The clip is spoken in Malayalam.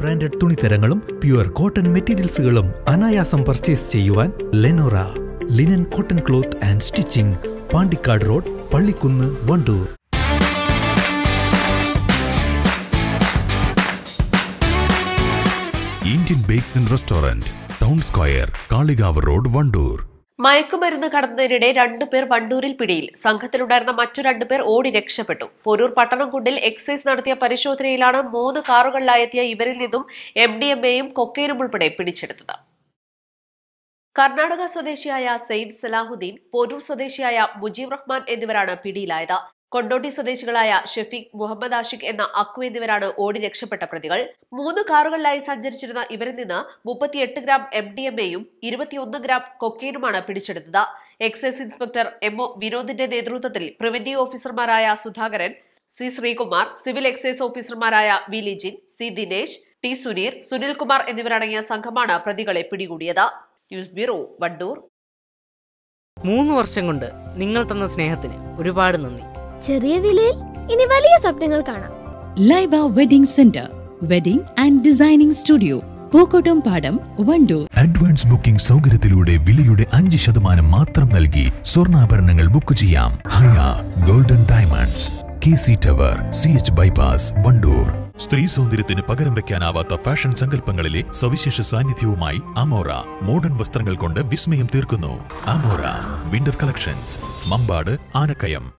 ബ്രാൻഡഡ് തുണിത്തരങ്ങളും പ്യുവർ കോട്ടൺ മെറ്റീരിയൽസുകളും അനായാസം പർച്ചേസ് ചെയ്യുവാൻ Lenora linen cotton cloth and stitching Pandikkad road Pallikkunnu Wandoor Indian bakes and restaurant town square Kalikavu road Wandoor മയക്കുമരുന്ന് കടന്നതിനിടെ രണ്ടുപേർ വണ്ടൂരിൽ പിടിയിൽ സംഘത്തിലുണ്ടായിരുന്ന മറ്റു രണ്ടുപേർ ഓടി രക്ഷപ്പെട്ടു പോരൂർ പട്ടണംകുണ്ടിൽ എക്സൈസ് നടത്തിയ പരിശോധനയിലാണ് മൂന്ന് കാറുകളിലായെത്തിയ ഇവരിൽ നിന്നും എം ഡി എം എയും കൊക്കൈനും ഉൾപ്പെടെ പിടിച്ചെടുത്തത് കർണാടക സ്വദേശിയായ സെയ്ദ് സലാഹുദ്ദീൻ പോരൂർ സ്വദേശിയായ മുജീബ് റഹ്മാൻ എന്നിവരാണ് പിടിയിലായത് കൊണ്ടോട്ടി സ്വദേശികളായ ഷെഫീഖ് മുഹമ്മദ് ആഷിഖ് എന്ന അക്കു എന്നിവരാണ് ഓടി രക്ഷപ്പെട്ട പ്രതികൾ മൂന്ന് കാറുകളിലായി സഞ്ചരിച്ചിരുന്ന ഇവരിൽ നിന്ന് മുപ്പത്തിയെട്ട് ഗ്രാം എം ഡി എം എയും ഇരുപത്തിയൊന്ന് ഗ്രാം കൊക്കൈനുമാണ് പിടിച്ചെടുത്തത് എക്സൈസ് ഇൻസ്പെക്ടർ എം ഒ വിനോദിന്റെ നേതൃത്വത്തിൽ പ്രിവന്റീവ് ഓഫീസർമാരായ Sudhakaran C Sreekumar civil excise ഓഫീസർമാരായ V Lijin C Dinesh T Suneer Sunilkumar എന്നിവരടങ്ങിയ സംഘമാണ് പ്രതികളെ പിടികൂടിയത് ന്യൂസ് ബ്യൂറോ വണ്ടൂർ മൂന്ന് വർഷം കൊണ്ട് നിങ്ങൾ തന്ന സ്നേഹത്തിന് ഒരുപാട് നന്ദി ചെറിയ വിലയിൽ ഇനി വലിയ സ്വപ്നങ്ങൾ കാണാം Laiba wedding centre wedding and designing studio Pookkottumpadam Wandoor advance booking സൗകര്യത്തിലൂടെ വിലയുടെ അഞ്ച് ശതമാനം മാത്രം നൽകി സ്വർണ്ണാഭരണങ്ങൾ ബുക്ക് ചെയ്യാം Haya golden diamonds K C tower C H bypass Wandoor സ്ത്രീ സൗന്ദര്യത്തിന് പകരം വെക്കാനാവാത്ത ഫാഷൻ സങ്കല്പങ്ങളിലെ സവിശേഷ സാന്നിധ്യവുമായി അമോറ മോഡേൺ വസ്ത്രങ്ങൾ കൊണ്ട് വിസ്മയം തീർക്കുന്നു Amora winter collections Mambad Anakkayam